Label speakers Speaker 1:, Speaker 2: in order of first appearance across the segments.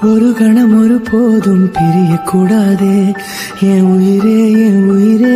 Speaker 1: ஒரு கணம் ஒரு போதும் பிரியக்கூடாதே என் உயிரே என் உயிரே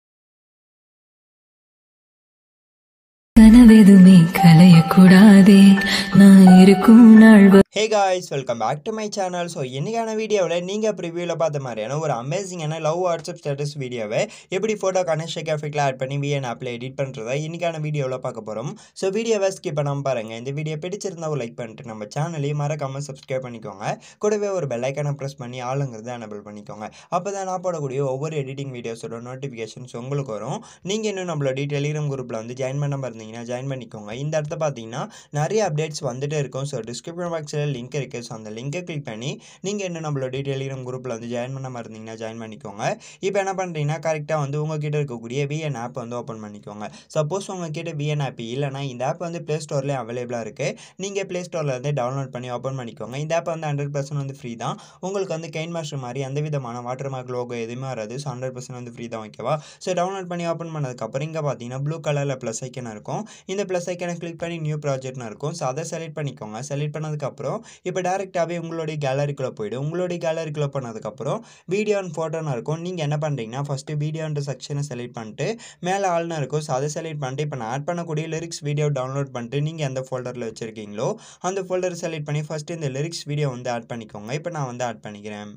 Speaker 2: கனவெதுமே கலையக்கூடாதே நான் இருக்கும் நாள் வ-
Speaker 3: hey guys welcome back to my channel so இன்றைக்கான வீடியோவில் நீங்கள் ப்ரிவியூவில் பார்த்த மாதிரியான ஒரு அமேசிங்கான லவ் வாட்ஸ்அப் ஸ்டேட்டஸ் வீடியோவை எப்படி ஃபோட்டோ கனெக்ஷன் எஃபெக்டில் ஆட் பண்ணி விஎன் ஆப்பில் எடிட் பண்ணுறதா இன்றைக்கான வீடியோவில் பார்க்க போகிறோம் ஸோ வீடியோவை ஸ்கிப் பண்ணாமல் பாருங்கள் இந்த வீடியோ பிடிச்சிருந்தா ஒரு லைக் பண்ணிட்டு நம்ம சேனலையும் மறக்காமல் சப்ஸ்கிரைப் பண்ணிக்கோங்க கூடவே ஒரு பெல்லைக்கான ப்ரெஸ் பண்ணி ஆளுங்கிறத எனபிள் பண்ணிக்கோங்க அப்போ தான் நான் போடக்கூடிய ஒவ்வொரு எடிட்டிங் வீடியோஸோட நோட்டிஃபிகேஷன்ஸ் உங்களுக்கு வரும் நீங்கள் இன்னும் நம்மளோட டெலிகிராம் குரூப்பில் வந்து ஜாயின் பண்ணாமல் இருந்தீங்கன்னா ஜாயின் பண்ணிக்கோங்க இந்த இடத்த பார்த்தீங்கன்னா நிறைய அப்டேட்ஸ் வந்துட்டே இருக்கும் ஸோ டிஸ்கிரிப்ஷன் பாக்ஸில் லிங்க் இருக்குது ஸோ அந்த லிங்கை கிளிக் பண்ணி நீங்கள் இன்னும் நம்மளோட டெலிகிராம் குரூப்பில் வந்து ஜாயின் பண்ணாமல் இருந்தீங்கன்னா ஜாயின் பண்ணிக்கோங்க இப்போ என்ன பண்ணுறீங்கன்னா கரெக்டாக வந்து உங்ககிட்ட இருக்கக்கூடிய விஎன் ஆப் வந்து ஓப்பன் பண்ணிக்கோங்க சப்போஸ் உங்ககிட்ட விஎன் ஆப் இல்லைனா இந்த ஆப் வந்து ப்ளே ஸ்டோர்லேயே அவைலபிளாக இருக்குது நீங்கள் ப்ளே ஸ்டோரில் வந்து டவுன்லோட் பண்ணி ஓப்பன் பண்ணிக்கோங்க இந்த ஆப் வந்து ஹண்ட்ரட் பர்சன்ட் வந்து ஃப்ரீ தான் உங்களுக்கு வந்து கெயின் மாஸ்டர் மாதிரி எந்த விதமான வாட்டர் மார்க் லோகோ எதுவுமே வராது ஸோ ஹண்ட்ரட் பர்சன்ட் வந்து ஃப்ரீ தான் ஓகேவா ஸோ டவுன்லோட் பண்ணி ஓப்பன் பண்ணதுக்கப்புறம் இங்கே பார்த்தீங்கன்னா ப்ளூ கலரில் ப்ளஸ் ஐக்கன் இருக்கும் இந்த ப்ளஸ் ஐக்கனை கிளிக் பண்ணி நியூ ப்ராஜெக்ட்னு இருக்கும் ஸோ அதை செலக்ட் பண்ணிக்கோங்க செலக்ட் பண்ணதுக்கப்புறம் இப்போ டேரெக்டாகவே உங்களுடைய கேலரிக்குள்ளே போய்டும் உங்களுடைய கேலரிக்குள்ளே போனதுக்கப்புறம் வீடியோ அண்ட் ஃபோட்டோன்னு இருக்கும் நீங்கள் என்ன பண்ணுறீங்கன்னா ஃபஸ்ட்டு வீடியோன்ற செக்ஷனை செலக்ட் பண்ணிட்டு மேலே ஆள்னு இருக்கும் ஸோ அதை செலக்ட் பண்ணிட்டு இப்போ நான் ஆட் பண்ணக்கூடிய லிரிக்ஸ் வீடியோ டவுன்லோட் பண்ணிட்டு நீங்கள் எந்த ஃபோல்டரில் வச்சுருக்கீங்களோ அந்த ஃபோல்டர் செலக்ட் பண்ணி ஃபஸ்ட்டு இந்த லிரிக்ஸ் வீடியோ வந்து ஆட் பண்ணிக்கோங்க இப்போ நான் வந்து ஆட் பண்ணிக்கிறேன்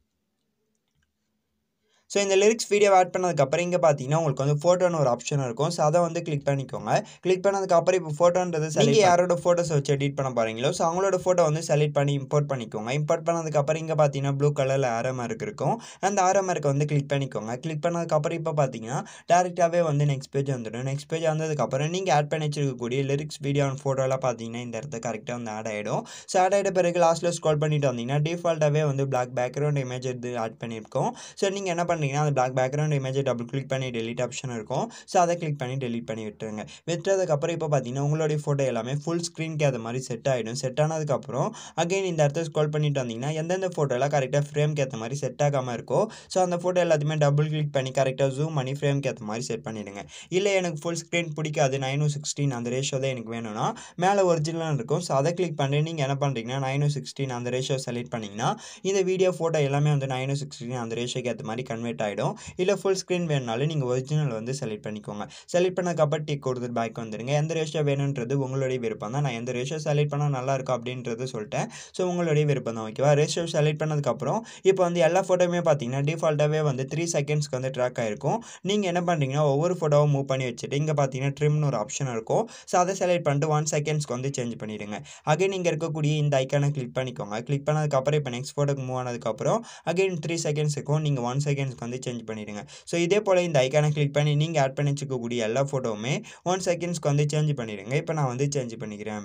Speaker 3: ஸோ இந்த லிரிக்ஸ் வீடியோ ஆட் பண்ணதுக்கப்புறம் இங்கே பார்த்தீங்கன்னா உங்களுக்கு வந்து ஃபோட்டோன்னு ஒரு ஆப்ஷன் இருக்கும் ஸோ அதை வந்து கிளிக் பண்ணிக்கோங்க கிளிக் பண்ணதுக்கப்புறம் இப்போ ஃபோட்டோன்றது நீங்கள் யாரோட ஃபோட்டோஸை வச்சு எடிட் பண்ண போகிறீங்களோ ஸோ அவங்களோட ஃபோட்டோ வந்து செலக்ட் பண்ணி இம்போர்ட் பண்ணிக்கோங்க இம்போர்ட் பண்ணதுக்கப்புறம் இங்கே பார்த்தீங்கன்னா ப்ளூ கலரில் ஆரோ மார்க் இருக்கும் அந்த ஆரோ மார்க்கை வந்து கிளிக் பண்ணிக்கோங்க கிளிக் பண்ணதுக்கப்புறம் இப்போ பார்த்தீங்கன்னா டேரெக்டாகவே வந்து நெக்ஸ்ட் பேஜ் வந்துடும் நெக்ஸ்ட் பேஜ் வந்ததுக்கப்புறம் நீங்கள் ஆட் பண்ணி வச்சிருக்கக்கூடிய லிரிக்ஸ் வீடியோ அண்ட் ஃபோட்டோலாம் பார்த்தீங்கன்னா இந்த இடத்துல கரெக்டாக வந்து ஆட் ஆகிடும் ஸோ ஆட் ஆகிட்ட பிறகு லாஸ்ட்டில் ஸ்க்ரோல் பண்ணிட்டு வந்தீங்கன்னா டிஃபால்ட்டாகவே வந்து பிளாக் பேக்ரவுண்ட் இமேஜ் இது ஆட் பண்ணியிருக்கோம் ஸோ நீங்கள் என்ன பண்ணுறீங்கன்னா அந்த பிளாக் பேக்ரவுண்ட் இமேஜை டபுள் கிளிக் பண்ணி டெலிட் ஆப்ஷன் இருக்கும் ஸோ அதை கிளிக் பண்ணி டெலிட் பண்ணி விட்டுருங்க விட்டுறதுக்கப்புறம் இப்போ பார்த்தீங்கன்னா உங்களுடைய ஃபோட்டோ எல்லாமே ஃபுல் ஸ்க்ரீனுக்கு அது மாதிரி செட் ஆகிடும் செட் ஆனதுக்கப்புறம் அகைன் இந்த இடத்த ஸ்க்ரோல் பண்ணிட்டு வந்தீங்கன்னா எந்தெந்த ஃபோட்டோலாம் கரெக்டாக ஃப்ரேம்க்கு ஏற்ற மாதிரி செட் ஆகாமல் இருக்கோ ஸோ அந்த ஃபோட்டோ எல்லாத்தையுமே டபுள் கிளிக் பண்ணி கரெக்டாக ஜூம் பண்ணி ஃப்ரேம்க்கு ஏற்ற மாதிரி செட் பண்ணிவிடுங்க இல்லை எனக்கு ஃபுல் ஸ்க்ரீன் பிடிக்காது நைன் சிக்ஸ்டீன் அந்த ரேஷியோ தான் எனக்கு வேணும்னா மேலே ஒரிஜினல் இருக்கும் ஸோ அதை கிளிக் பண்ணி நீங்கள் என்ன பண்ணுறீங்கன்னா நைன் சிக்ஸ்டீன் அந்த ரேஷியோ செலக்ட் பண்ணிங்கன்னா இந்த வீடியோ ஃபோட்டோ எல்லாமே வந்து நைன் சிக்ஸ்டீன் அந்த ரேஷியோக்கு ஏற்ற மாதிரி கன்வெர்ட் ஆகிடும் இல்லை ஃபுல் ஸ்க்ரீன் வேணுனாலும் நீங்கள் ஒரிஜினல் வந்து செலக்ட் பண்ணிக்கோங்க செலக்ட் பண்ணதுக்கப்புறம் டிக் கொடுத்துட்டு பேக் வந்துடுங்க எந்த ரேஷியோ வேணுன்றது உங்களுடைய விருப்பம் தான் நான் எந்த ரேஷியோ செலக்ட் பண்ணால் நல்லா இருக்கும் அப்படின்றது சொல்லிட்டேன் ஸோ உங்களுடைய விருப்பம் தான் ஓகேவா ரேஷியோ செலக்ட் பண்ணதுக்கப்புறம் இப்போ வந்து எல்லா ஃபோட்டோவுமே பார்த்தீங்கன்னா டிஃபால்ட்டாகவே வந்து த்ரீ செகண்ட்ஸ்க்கு வந்து ட்ராக் ஆகிருக்கும் நீங்கள் என்ன பண்ணுறீங்கன்னா ஒவ்வொரு ஃபோட்டோவும் மூவ் பண்ணி வச்சுட்டு இங்கே பார்த்தீங்கன்னா ட்ரிம்னு ஒரு ஆப்ஷன் இருக்கும் ஸோ அதை செலக்ட் பண்ணிட்டு ஒன் செகண்ட்ஸ்க்கு வந்து சேஞ்ச் பண்ணிவிடுங்க அகைன் இங்கே இருக்கக்கூடிய இந்த ஐக்கானை கிளிக் பண்ணிக்கோங்க கிளிக் பண்ணதுக்கப்புறம் இப்போ நெக்ஸ்ட் ஃபோட்டோக்கு மூவ் ஆனதுக்கப்புறம் அகைன் த்ரீ செகண்ட்ஸ் இருக்கும் நீங்கள் ஒன் செகண்ட்ஸ்க்கு வந்து சேஞ்ச் பண்ணிவிடுங்க ஸோ இதே போல் இந்த ஐக்கானை கிளிக் பண்ணி நீங்கள் ஆட் பண்ணி வச்சுக்கக்கூடிய எல்லா ஃபோட்டோவுமே ஒன் செகண்ட்ஸ்க்கு வந்து சேஞ்ச் பண்ணிடுங்க இப்போ நான் வந்து சேஞ்ச் பண்ணிக்கிறேன்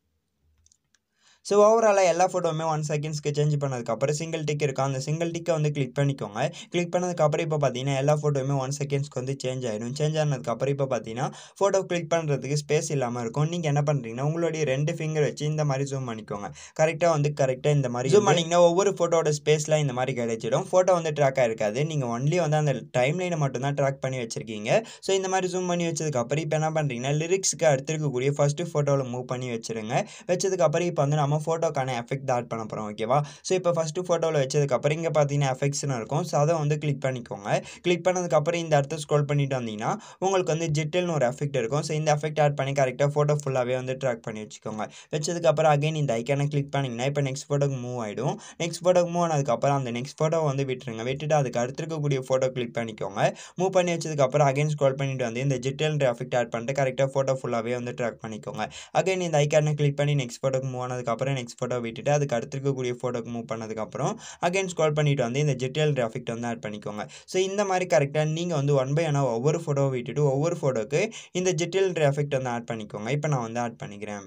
Speaker 3: ஸோ ஓவராலாக எல்லா ஃபோட்டோவுமே ஒன் செகண்ட்ஸ்க்கு சேஞ்ச் பண்ணதுக்கப்புறம் சிங்கிள் டிக் இருக்கும் அந்த சிங்கிள் டிக்கை வந்து கிளிக் பண்ணிக்கோங்க கிளிக் பண்ணதுக்கப்புறம் இப்போ பார்த்தீங்கன்னா எல்லா ஃபோட்டோவுமே ஒன் செகண்ட்ஸ்க்கு வந்து சேஞ்ச் ஆகிடும் சேஞ்ச் ஆனதுக்கப்புறம் இப்போ பார்த்தீங்கன்னா ஃபோட்டோ கிளிக் பண்ணுறதுக்கு ஸ்பேஸ் இல்லாமல் இருக்கும் நீங்கள் என்ன பண்ணுறீங்கன்னா உங்களுடைய ரெண்டு ஃபிங்கர் வச்சு இந்த மாதிரி ஜூம் பண்ணிக்கோங்க கரெக்டாக வந்து கரெக்டாக இந்த மாதிரி ஜூம் பண்ணிங்கன்னா ஒவ்வொரு ஃபோட்டோட ஸ்பேஸ்லாம் இந்த மாதிரி கிடைச்சிடும் ஃபோட்டோ வந்து ட்ராக் ஆகிருக்காது நீங்கள் ஒன்லி வந்து அந்த டைம் லைனை மட்டும்தான் ட்ராக் பண்ணி வச்சுருக்கீங்க ஸோ இந்த மாதிரி ஜூம் பண்ணி வச்சதுக்கப்புறம் இப்போ என்ன பண்ணுறீங்கன்னா லிரிக்ஸ்க்கு அடுத்திருக்கக்கூடிய ஃபஸ்ட்டு ஃபோட்டோவில் மூவ் பண்ணி வச்சுருங்க வச்சதுக்கப்புறம் இப்போ வந்து நம்ம ஃபோட்டோக்கான எஃபெக்ட் ஆட் பண்ண போகிறோம் ஓகேவா ஸோ இப்போ ஃபஸ்ட்டு ஃபோட்டோவில் வச்சதுக்கப்புறம் இங்கே பார்த்தீங்கன்னா எஃபெக்ட்ஸ்னு இருக்கும் ஸோ அதை வந்து கிளிக் பண்ணிக்கோங்க கிளிக் பண்ணதுக்கப்புறம் இந்த இடத்த ஸ்க்ரோல் பண்ணிட்டு வந்தீங்கன்னா உங்களுக்கு வந்து ஜிட்டில்னு ஒரு எஃபெக்ட் இருக்கும் ஸோ இந்த எஃபெக்ட் ஆட் பண்ணி கரெக்டாக ஃபோட்டோ ஃபுல்லாகவே வந்து ட்ராக் பண்ணி வச்சுக்கோங்க வச்சதுக்கப்புறம் அகைன் இந்த ஐக்கானை கிளிக் பண்ணிங்கன்னா இப்போ நெக்ஸ்ட் ஃபோட்டோக்கு மூவ் ஆகிடும் நெக்ஸ்ட் ஃபோட்டோக்கு மூவ் ஆனதுக்கப்புறம் அந்த நெக்ஸ்ட் ஃபோட்டோ வந்து விட்டுருங்க விட்டுட்டு அதுக்கு அடுத்திருக்கக்கூடிய ஃபோட்டோ கிளிக் பண்ணிக்கோங்க மூவ் பண்ணி வச்சதுக்கப்புறம் அகைன் ஸ்க்ரோல் பண்ணிட்டு வந்து இந்த ஜிட்டில்ன்ற எஃபெக்ட் ஆட் பண்ணிட்டு கரெக்டாக ஃபோட்டோ ஃபுல்லாகவே வந்து ட்ராக் பண்ணிக்கோங்க அகைன் இந்த ஐக்கானை கிளிக் பண்ணி நெக்ஸ்ட் ஃபோட்டோக்கு மூவ் ஆனதுக்கப்புறம் நெக்ஸ்ட் ஃபோட்டோ விட்டுட்டு அதுக்கு அடுத்திருக்கக்கூடிய ஃபோட்டோக்கு மூவ் பண்ணதுக்கப்புறம் அகைன் ஸ்க்ரோல் பண்ணிட்டு வந்து இந்த ஜிட்டியல் கிராஃபிக் வந்து ஆட் பண்ணிக்கோங்க ஸோ இந்த மாதிரி கரெக்டாக நீங்கள் வந்து ஒன் பை ஒன்னாக ஒவ்வொரு ஃபோட்டோவை விட்டுட்டு ஒவ்வொரு ஃபோட்டோக்கு இந்த ஜிட்டியல் கிராஃபிக் வந்து ஆட் பண்ணிக்கோங்க இப்போ நான் வந்து ஆட் பண்ணிக்கிறேன்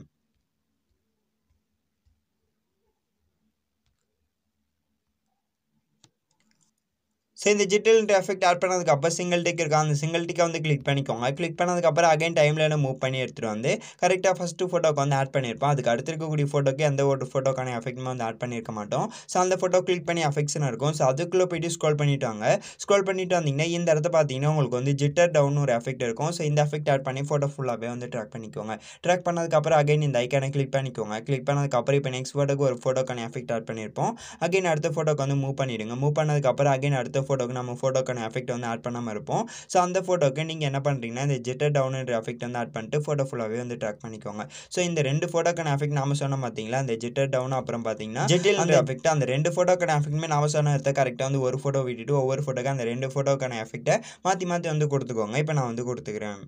Speaker 3: ஸோ ஸோ இந்த ஜிட்டில்ன்ற எஃபெக்ட் ஆட் பண்ணதுக்கப்புறம் சிங்கிள் டிக் இருக்கா அந்த சிங்கிள் டிக்கை வந்து கிளிக் பண்ணிக்கோங்க கிளிக் பண்ணதுக்கப்புறம் அகைன் டைமில் மூவ் பண்ணி எடுத்துகிட்டு வந்து கரெக்டாக ஃபஸ்ட்டு ஃபோட்டோக்கு வந்து ஆட் பண்ணியிருப்போம் அதுக்கு அடுத்து இருக்கக்கூடிய ஃபோட்டோக்கு எந்த ஒரு ஃபோட்டோக்கான எஃபெக்ட்டுமே வந்து ஆட் பண்ணியிருக்க மாட்டோம் ஸோ அந்த ஃபோட்டோ கிளிக் பண்ணி எஃபெக்ட்ஸ்னு இருக்கும் ஸோ அதுக்குள்ளே போயிட்டு ஸ்க்ரோல் பண்ணிட்டு வாங்க ஸ்க்ரோல் பண்ணிட்டு வந்தீங்கன்னா இந்த இடத்த பார்த்தீங்கன்னா உங்களுக்கு வந்து ஜிட்டர் டவுன் ஒரு எஃபெக்ட் இருக்கும் ஸோ இந்த எஃபெக்ட் ஆட் பண்ணி ஃபோட்டோ ஃபுல்லாகவே வந்து ட்ராக் பண்ணிக்கோங்க ட்ராக் பண்ணதுக்கப்புறம் அகைன் இந்த ஐக்கானை கிளிக் பண்ணிக்கோங்க கிளிக் பண்ணதுக்கப்புறம் இப்போ நெக்ஸ்ட் ஃபோட்டோக்கு ஒரு ஃபோட்டோக்கான எஃபெக்ட் ஆட் பண்ணியிருப்போம் அகைன் அடுத்த ஃபோட்டோக்கு வந்து மூவ் பண்ணிடுங்க மூவ் பண்ணதுக்கப்புறம் அகைன் அடுத்த ஃபோட்டோக்கு நம்ம ஃபோட்டோக்கான எஃபெக்ட் வந்து ஆட் பண்ணாமல் இருப்போம் ஸோ அந்த ஃபோட்டோக்கு நீங்கள் என்ன பண்ணுறீங்கன்னா இந்த ஜிட்டர் டவுன்ன்ற எஃபெக்ட் வந்து ஆட் பண்ணிட்டு ஃபோட்டோ ஃபுல்லாகவே வந்து ட்ராக் பண்ணிக்கோங்க ஸோ இந்த ரெண்டு ஃபோட்டோக்கான எஃபெக்ட் நாம சொன்ன பார்த்தீங்களா அந்த ஜிட்டர் டவுன் அப்புறம் பார்த்தீங்கன்னா ஜெட்டில் அந்த எஃபெக்ட் அந்த ரெண்டு ஃபோட்டோக்கான எஃபெக்ட்டுமே நாம சொன்ன இடத்த கரெக்டாக வந்து ஒரு ஃபோட்டோ விட்டுட்டு ஒவ்வொரு ஃபோட்டோக்கு அந்த ரெண்டு ஃபோட்டோக்கான எஃபெக்ட்டை மாற்றி மாற்றி வந்து கொடுத்துக்கோங்க இப்போ நான் வந்து கொடுத்துக்கிறேன்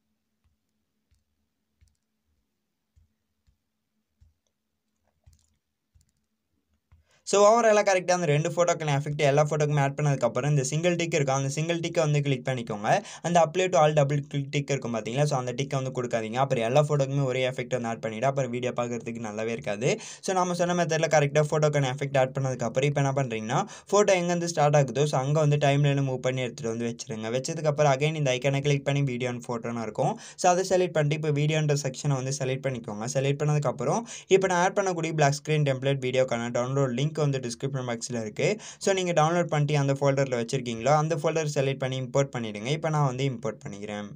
Speaker 3: ஸோ ஓவராலாக கரெக்டாக அந்த ரெண்டு ஃபோட்டோக்கான எஃபெக்ட் எல்லா ஃபோட்டோக்குமே ஆட் பண்ணதுக்கப்புறம் இந்த சிங்கிள் டிக் இருக்கும் அந்த சிங்கிள் டிக்கை வந்து கிளிக் பண்ணிக்கோங்க அந்த apply to all double click tick இருக்கும் பார்த்தீங்களா ஸோ அந்த டிக்கை வந்து கொடுக்காதீங்க அப்புறம் எல்லா ஃபோட்டோக்குமே ஒரே எஃபெக்ட் வந்து ஆட் பண்ணிவிட்டு அப்புறம் வீடியோ பார்க்குறதுக்கு நல்லாவே இருக்காது ஸோ நம்ம சொன்ன மெத்தடில் கரெக்டாக ஃபோட்டோக்கான எஃபெக்ட் ஆட் பண்ணதுக்கப்புறம் இப்போ என்ன பண்ணுறீங்கன்னா ஃபோட்டோ எங்கேருந்து ஸ்டார்ட் ஆகுதோ ஸோ அங்கே வந்து டைம்லைன் மூவ் பண்ணி எடுத்துகிட்டு வந்து வச்சுருங்க வச்சதுக்கப்புறம் அகைன் இந்த ஐக்கனை கிளிக் பண்ணி வீடியோ அண்ட் ஃபோட்டோன்னு இருக்கும் ஸோ அதை செலக்ட் பண்ணிட்டு இப்போ வீடியோன்ற செக்ஷனை வந்து செலக்ட் பண்ணிக்கோங்க செலக்ட் பண்ணதுக்கப்புறம் இப்போ நான் ஆட் பண்ணக்கூடிய பிளாக் ஸ்க்ரீன் டெம்ப்ளேட் வீடியோக்கான டவுன்லோட் லிங்க் வந்து டிஸ்கிரிப்ஷன் பாக்ஸில் இருக்குது ஸோ நீங்கள் டவுன்லோட் பண்ணிட்டு அந்த ஃபோல்டரில் வச்சுருக்கீங்களோ அந்த ஃபோல்டர் செலக்ட் பண்ணி இம்போர்ட் பண்ணிவிடுங்க இப்போ நான் வந்து இம்போர்ட் பண்ணிக்கிறேன்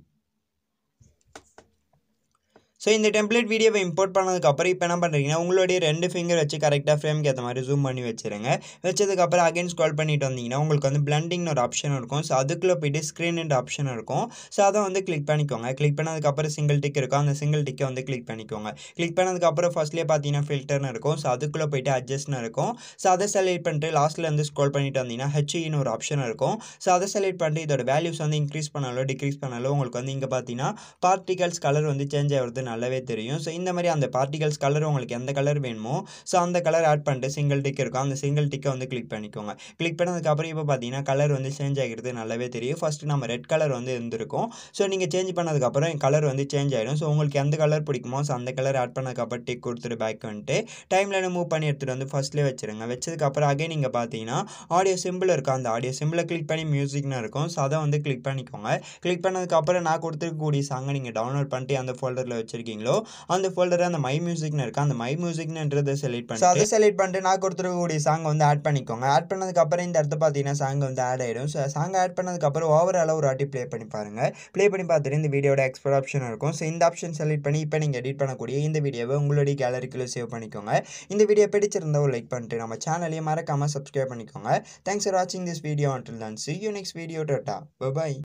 Speaker 3: ஸோ இந்த டெம்ப்ளேட் வீடியோவை இம்போர்ட் பண்ணதுக்கப்புறம் இப்போ என்ன பண்ணுறீங்கன்னா உங்களுடைய ரெண்டு ஃபிங்கர் வச்சு கரெக்டாக ஃப்ரேம்க்கு ஏற்ற மாதிரி ஜூம் பண்ணி வச்சுருங்க வச்சதுக்கப்புறம் அகைன் ஸ்க்ரால் பண்ணிட்டு வந்தீங்கன்னா உங்களுக்கு வந்து பிளண்டிங்னு ஒரு ஆப்ஷன் இருக்கும் ஸோ அதுக்குள்ளே போயிட்டு ஸ்க்ரீன்ன்ற ஆப்ஷன் இருக்கும் ஸோ அதை வந்து கிளிக் பண்ணிக்கோங்க கிளிக் பண்ணதுக்கப்புறம் சிங்கிள் டிக் இருக்கும் அந்த சிங்கிள் டிக்கை வந்து கிளிக் பண்ணிக்கோங்க கிளிக் பண்ணதுக்கப்புறம் ஃபஸ்ட்லேயே பார்த்தீங்கன்னா ஃபில்டர்னு இருக்கும் ஸோ அதுக்குள்ளே போயிட்டு அட்ஜஸ்ட்னு இருக்கும் ஸோ அதை செலக்ட் பண்ணிட்டு லாஸ்ட்டில் வந்து ஸ்க்ரோல் பண்ணிட்டு வந்தீங்கன்னா ஹெச்இன்னு ஒரு ஆப்ஷன் இருக்கும் ஸோ அதை செலக்ட் பண்ணிட்டு இதோட வேல்யூஸ் வந்து இன்க்ரீஸ் பண்ணாலோ டிக்ரீஸ் பண்ணாலோ உங்களுக்கு வந்து இங்கே பார்த்தீங்கன்னா பார்ட்டிகல்ஸ் கலர் வந்து சேஞ்ச் ஆகிறது நல்லாவே தெரியும் ஸோ இந்த மாதிரி அந்த பார்ட்டிகல்ஸ் கலர் உங்களுக்கு எந்த கலர் வேணுமோ ஸோ அந்த கலர் ஆட் பண்ணிட்டு சிங்கிள் டிக் இருக்கும் அந்த சிங்கிள் டிக்கை வந்து கிளிக் பண்ணிக்கோங்க கிளிக் பண்ணதுக்கப்புறம் இப்போ பார்த்தீங்கன்னா கலர் வந்து சேஞ்ச் ஆகிறது நல்லாவே தெரியும் ஃபஸ்ட்டு நம்ம ரெட் கலர் வந்து இருந்திருக்கும் ஸோ நீங்கள் சேஞ்ச் பண்ணதுக்கப்புறம் கலர் வந்து சேஞ்ச் ஆகிடும் ஸோ உங்களுக்கு எந்த கலர் பிடிக்குமோ ஸோ அந்த கலர் ஆட் பண்ணதுக்கப்புறம் டிக் கொடுத்துட்டு பேக் வந்துட்டு டைமில் மூவ் பண்ணி எடுத்துகிட்டு வந்து ஃபஸ்ட்லேயே வச்சுருங்க வச்சதுக்கப்புறம் அகைன் நீங்கள் பார்த்தீங்கன்னா ஆடியோ சிம்பிள் இருக்கும் அந்த ஆடியோ சிம்பிளை கிளிக் பண்ணி மியூசிக்னு இருக்கும் ஸோ அதை வந்து கிளிக் பண்ணிக்கோங்க கிளிக் பண்ணதுக்கப்புறம் நான் கொடுத்துருக்கக்கூடிய சாங்கை நீங்கள் டவுன்லோட் பண்ணிட்டு அந்த ஃபோல்டரில் வச்சுருக்கீங்களோ அந்த ஃபோல்டரை அந்த மை மியூசிக்னு இருக்குது அந்த மை மியூசிக்னுன்றதை செலக்ட் பண்ணி அதை செலக்ட் பண்ணிட்டு நான் கொடுத்துருக்கக்கூடிய சாங் வந்து ஆட் பண்ணிக்கோங்க ஆட் பண்ணதுக்கப்புறம் இந்த இடத்த பார்த்தீங்கன்னா சாங் வந்து ஆட் ஆகிடும் ஸோ சாங் ஆட் பண்ணதுக்கப்புறம் ஓவராலாக ஒரு வாட்டி ப்ளே பண்ணி பாருங்கள் ப்ளே பண்ணி பார்த்துட்டு இந்த வீடியோட எக்ஸ்போர்ட் ஆப்ஷன் இருக்கும் ஸோ இந்த ஆப்ஷன் செலக்ட் பண்ணி இப்போ நீங்கள் எடிட் பண்ணக்கூடிய இந்த வீடியோவை உங்களுடைய கேலரிக்குள்ளே சேவ் பண்ணிக்கோங்க இந்த வீடியோ பிடிச்சிருந்தா ஒரு லைக் பண்ணிட்டு நம்ம சேனலையும் மறக்காமல் சப்ஸ்கிரைப் பண்ணிக்கோங்க தேங்க்ஸ் ஃபார் வாட்சிங் this video until then see you next video டாட்டா bye